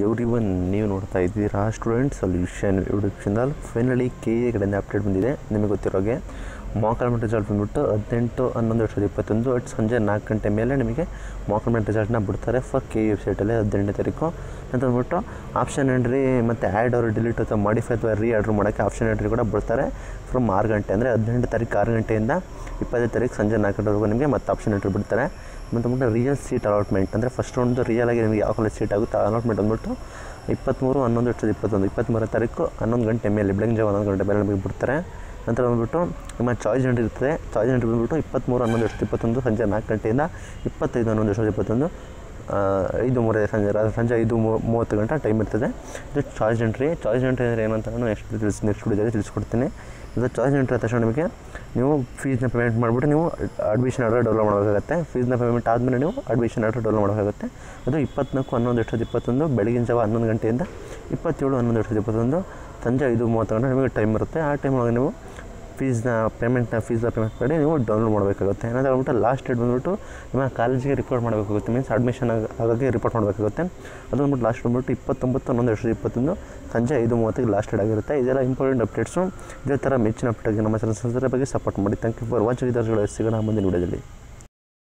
every one ನೀವು ನೋಡ್ತಾ ಇದ್ದೀರಾ student solution YouTube channel finally K A ಕಡೆಯಿಂದ ಅಪ್ಡೇಟ್ ಬಂದಿದೆ ನಿಮಗೆ ಗೊತ್ತಿರೋಗೆ ಮಾಕಲ್ಮೆಂಟ್ ರಿಸಲ್ಟ್ ಬಂದ್ಬಿಟ್ಟು ಹದಿನೆಂಟು ಹನ್ನೊಂದು ಎರಡು ಸಾವಿರದ ಇಪ್ಪತ್ತೊಂದು ಅಟ್ ಸಂಜೆ ನಾಲ್ಕು ಗಂಟೆ ಮೇಲೆ ನಿಮಗೆ ಮಾಕಲ್ಮೆಂಟ್ ರಿಸಲ್ಟ್ನ ಬಿಡ್ತಾರೆ ಫರ್ ಕೆ ಯು ವೆಬ್ಸೈಟಲ್ಲಿ ಹದಿನೆಂಟನೇ ತಾರೀಕು ಅಂತ ಅಂದ್ಬಿಟ್ಟು ಆಪ್ಷನ್ ಎಂಟ್ರಿ ಮತ್ತು ಆ್ಯಡ್ ಅವರು ಡಿಲೀಟ್ ಅಥವಾ ಮಾಡಿಫೈ ಅಥವಾ ರೀ ಆರ್ಡ್ರ್ ಮಾಡೋಕ್ಕೆ ಆಪ್ಷನ್ ಎಂಟ್ರಿ ಕೂಡ ಬಿಡ್ತಾರೆ ಫ್ರಮ್ ಆರು ಗಂಟೆ ಅಂದರೆ ಹದಿನೆಂಟು ತಾರೀಕು ಆರು ಗಂಟೆಯಿಂದ ಇಪ್ಪತ್ತೈದು ತಾರೀಕು ಸಂಜೆ ನಾಲ್ಕು ಗಂಟೆವರೆಗೂ ನಿಮಗೆ ಮತ್ತೆ ಆಪ್ಷನ್ ಎಂಟ್ರಿ ಬಿಡ್ತಾರೆ ಮತ್ತು ಅಂದ್ಬಿಟ್ಟು ರಿಯಲ್ ಸೀಟ್ ಅಲಾಟ್ಮೆಂಟ್ ಅಂದರೆ ಫಸ್ಟ್ ಒಂದು ರಿಯಲ್ ಆಗಿ ನಿಮಗೆ ಯಾವ ಕಾಲೇಜ್ ಸೀಟ್ ಆಗುತ್ತೆ ಅಲಾಟ್ಮೆಂಟ್ ಅಂದ್ಬಿಟ್ಟು ಇಪ್ಪತ್ತ್ಮೂರು ಹನ್ನೊಂದು ಎರಡು ಸಾವಿರದ ಇಪ್ಪತ್ತೊಂದು ಇಪ್ಪತ್ತ್ಮೂರನೇ ತಾರೀಕು ಹನ್ನೊಂದು ಗಂಟೆ ಮೇಲೆ ಬೆಳಗ್ಗೆ ಜಾವ ಹನ್ನೊಂದು ಗಂಟೆ ಮೇಲೆ ನಿಮಗೆ ಬಿಡ್ತಾರೆ ನಂತರ ಬಂದ್ಬಿಟ್ಟು ನಿಮ್ಮ ಚಾಯ್ಸ್ ಎಂಟ್ರಿ ಇರ್ತದೆ ಚಾಯ್ಸ್ ಎಂಟ್ರಿ ಬಂದ್ಬಿಟ್ಟು ಇಪ್ಪತ್ತ್ಮೂರು ಹನ್ನೊಂದು ಎರಡು ಸಾವಿರದ ಇಪ್ಪತ್ತೊಂದು ಸಂಜೆ ನಾಲ್ಕು ಗಂಟೆಯಿಂದ ಇಪ್ಪತ್ತೈದು ಹನ್ನೊಂದು ಎರಡು ಸಾವಿರದ ಇಪ್ಪತ್ತೊಂದು ಆ, ಐದು ಮೂರೇ ಸಂಜೆ ರಾ- ಸಂಜೆ ಐದು ಮೂ- ಮೂವತ್ತು ಗಂಟೆ ಟೈಮ್ ಇರ್ತದೆ ಇದು ಚಾಯ್ಸ್ ಎಂಟ್ರಿ ಚಾಯ್ಸ್ ಎಂಟ್ರಿ ಅಂದರೆ ಏನಂತ ನಾನು ನೆಕ್ಸ್ಟ್ ತಿಳಿಸ್ ನೆಕ್ಸ್ಟ್ ವಿಡಿಯೋದಲ್ಲಿ ತಿಳಿಸ್ಕೊಡ್ತೀನಿ ಇದು ಚಾಯ್ಸ್ ಎಂಟ್ರಿ ಆದ ತಕ್ಷಣ ನಿಮಗೆ ನೀವು ಫೀಸ್ನ ಪೇಮೆಂಟ್ ಮಾಡಿಬಿಟ್ಟು ನೀವು ಅಡ್ಮಿಷನ್ ಆರ್ಡರ್ ಡೌನ್ಲೋಡ್ ಮಾಡಬೇಕಾಗುತ್ತೆ ಫೀಸ್ನ ಪೇಮೆಂಟ್ ಆದಮೇಲೆ ನೀವು ಅಡ್ಮಿಷನ್ ಆರ್ಡರ್ ಡೌನ್ಲೋಡ್ ಮಾಡಬೇಕಾಗುತ್ತೆ ಅದು ಇಪ್ಪತ್ನಾಲ್ಕು ಹನ್ನೊಂದು ಎರಡು ಸಾವಿರದ ಇಪ್ಪತ್ತೊಂದು ಬೆಳಗಿನ ಜಾವ ಹನ್ನೊಂದು ಗಂಟೆಯಿಂದ ಇಪ್ಪತ್ತೇಳು ಹನ್ನೊಂದು ಎರಡು ಸಾವಿರದ ಇಪ್ಪತ್ತೊಂದು ಸಂಜೆ ಐದು ಮೂವತ್ತು ಗಂಟೆ ನಿಮಗೆ ಟೈಮ್ ಇರುತ್ತೆ ಆ ಟೈಮ್ ಒಳಗೆ ನೀವು ಫೀಸ್ನ ಪೇಮೆಂಟ್ನ ಫೀಸ್ನ ಪೇಮೆಂಟ್ ಮಾಡಿ ನೀವು ಡೌನ್ಲೋಡ್ ಮಾಡಬೇಕಾಗುತ್ತೆ ಏನಂತ ಹೇಳ್ಬಿಟ್ಟು ಲಾಸ್ಟ್ ಡೇಟ್ ಬಂದ್ಬಿಟ್ಟು ನಿಮ್ಮ ಕಾಲೇಜಿಗೆ ರಿಪೋರ್ಟ್ ಮಾಡಬೇಕಾಗುತ್ತೆ ಮೀನ್ಸ್ ಅಡ್ಮಿಷನ್ ಆಗೋಕ್ಕೆ ರಿಪೋರ್ಟ್ ಮಾಡಬೇಕಾಗುತ್ತೆ ಅದು ಬಂದ್ಬಿಟ್ಟು ಲಾಸ್ಟ್ ಬಂದ್ಬಿಟ್ಟು ಇಪ್ಪತ್ತೊಂಬತ್ತು ಹನ್ನೊಂದು ಎರಡು ಸಾವಿರದ ಇಪ್ಪತ್ತೊಂದು ಸಂಜೆ ಐದು ಮೂವತ್ತಿಗೆ ಲಾಸ್ಟ್ ಡೇಟ್ ಆಗಿರುತ್ತೆ ಇದೆಲ್ಲ ಇಂಪಾರ್ಟೆಂಟ್ ಅಪ್ಡೇಟ್ಸು ಇದೇ ಥರ ಮೆಚ್ಚಿನ ಅಪ್ಡೇಟ್ಗೆ ನಮ್ಮ ಚಾನಲ್ ಬಗ್ಗೆ ಸಪೋರ್ಟ್ ಮಾಡಿ ಥ್ಯಾಂಕ್ ಯು ಫಾರ್ ವಾಚಿಂಗ್ ಇದರ್ಸ್ಗಳು ಸಿಗೋಣ ಮುಂದಿನ ವಿಡಿಯೋದಲ್ಲಿ